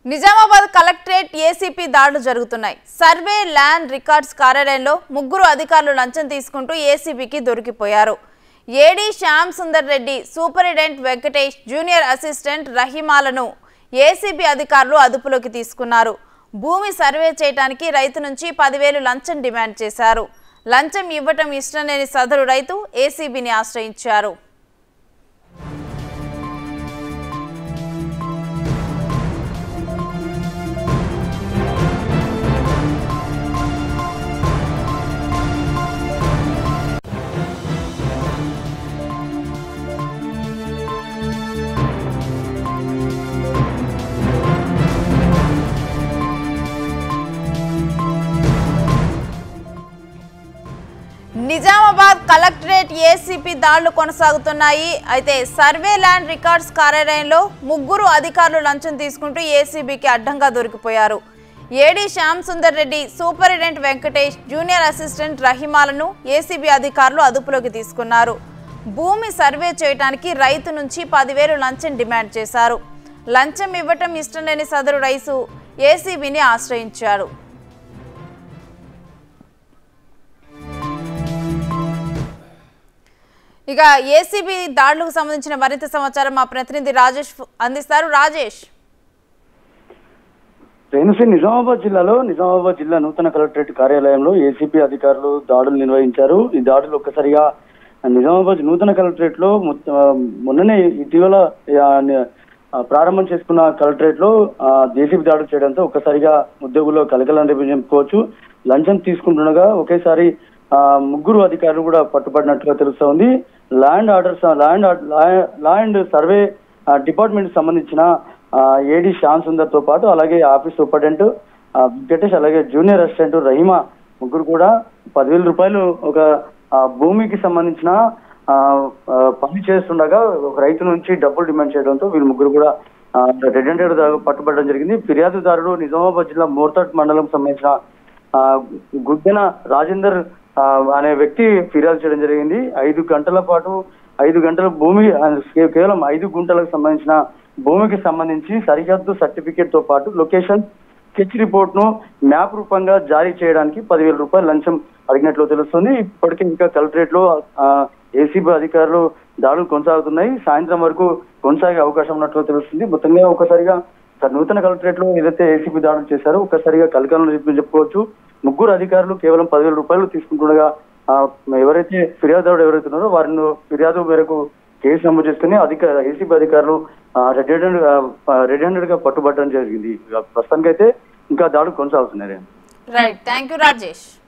Nizamabad collectorate ACP దాడులు జరుగుతున్నాయి survey land records కార్యాలయంలో ముగ్గురు అధికారులు లంచం తీసుకుంటూ ఏసీబీకి దొరికిపోయారు AD Shyam Sundar Reddy superintendent Venkatesh junior assistant రహిమాలను ఏసీబీ అధికారులు అదుపులోకి తీసుకున్నారు భూమి సర్వే చేయడానికి రైతు నుంచి పదివేలు లంచం డిమాండ్ చేశారు లంచం ఇవ్వటం ఇష్టం లేని సదరు రైతు ఏసీబీని ఆశ్రయించారు నిజామాబాద్ కలెక్టరేట్ ఏసీపీ దాడులు కొనసాగుతున్నాయి అయితే సర్వే ల్యాండ్ రికార్డ్స్ కార్యాలయంలో ముగ్గురు అధికారులు లంచం తీసుకుంటూ ఏసీబీకి అడ్డంగా దొరికిపోయారు AD Shyam Sundar Reddy superintendent Venkatesh junior assistant రహిమాలను ఏసీబీ అధికారులు అదుపులోకి తీసుకున్నారు భూమి సర్వే చేయడానికి రైతు నుంచి పదివేలు లంచం డిమాండ్ చేశారు లంచం ఇవ్వటం ఇష్టం లేని సదరు రైతు ఏసీబీని ఆశ్రయించారు ఇక ఏసీబీ దాడులకు సంబంధించిన మరింత సమాచారం మా ప్రతినిధి రాజేష్ అందిస్తారు రాజేష్ రేణుశ్రీ నిజామాబాద్ జిల్లాలో నిజామాబాద్ జిల్లా నూతన కలెక్టరేట్ కార్యాలయంలో ఏసీపీ అధికారులు దాడులు నిర్వహించారు ఈ దాడులు ఒక్కసారిగా నిజామాబాద్ నూతన కలెక్టరేట్ లో మొత్త- ఆ, మొన్ననే ఇటీవల ఆ, ని- ఆ, ప్రారంభం చేసుకున్న కలెక్టరేట్ లో ఏసీబీ దాడులు చేయడంతో ఒక్కసారిగా ఉద్యోగుల్లో కలకలం రేపు చెప్పుకోవచ్చు లంచం తీసుకుంటుండగా ఒకేసారి ఆ, ముగ్గురు అధికారులు కూడా పట్టుబడినట్లుగా తెలుస్తోంది land orders land land survey department సంబంధించిన ఏడి శ్యామ్ సుందర్ తో పాటు అలాగే ఆఫీస్ సూపరింటెండెంట్ ఆ, వెంకటేష్ అలాగే జూనియర్ అసిస్టెంట్ రహీమా ముగ్గురు కూడా పదివేల రూపాయలు ఒక ఆ, భూమికి సంబంధించిన ఆ, ఆ, పని చేస్తుండగా ఒక రైతు నుంచి డబ్బులు డిమాండ్ చేయడంతో వీళ్ళు ముగ్గురు కూడా రెడ్ హండ్రెడ్ పట్టుబడడం జరిగింది ఫిర్యాదుదారుడు నిజామాబాద్ జిల్లా మోర్తాడ్ మండలం సంబంధించిన ఆ, గుద్దెన రాజేందర్ ఆ, అనే వ్యక్తి ఫిర్యాదు చేయడం జరిగింది ఐదు గంటల పాటు ఐదు గంటల భూమి ఆ, కే- కేవలం ఐదు గుంటలకు సంబంధించిన భూమికి సంబంధించి సరిహద్దు సర్టిఫికేట్ తో పాటు లొకేషన్ స్కెచ్ రిపోర్ట్ ను మ్యాప్ రూపంగా జారీ చేయడానికి పదివేల రూపాయలు లంచం అడిగినట్లు తెలుస్తుంది ఇప్పటికే ఇంకా కలెక్టరేట్ లో ఏసీబీ అధికారులు దాడులు కొనసాగుతున్నాయి సాయంత్రం వరకు కొనసాగే అవకాశం ఉన్నట్లు తెలుస్తుంది మొత్తంగా ఒకసారిగా సార్ నూతన కలెక్టరేట్ లో ఏదైతే ఏసీబీ దాడులు చేశారో ఒక్కసారిగా కలకలం చెప్పి చెప్పుకోవచ్చు ముగ్గురు అధికారులు కేవలం పదివేల రూపాయలు తీసుకుంటుండగా ఆ, ఎవరైతే ఫిర్యాదుదారుడు ఎవరైతే ఉన్నారో వారిని ఫిర్యాదు మేరకు కేసు నమోదు చేసుకుని అధికార ఏసీబీ అధికారులు రెడ్ హ్యాండెడ్ రెడ్ హ్యాండెడ్ గా పట్టుబట్టడం జరిగింది ప్రస్తుతానికైతే ఇంకా దాడులు కొనసాగుతున్నాయి రైట్ థ్యాంక్ యూ రాజేష్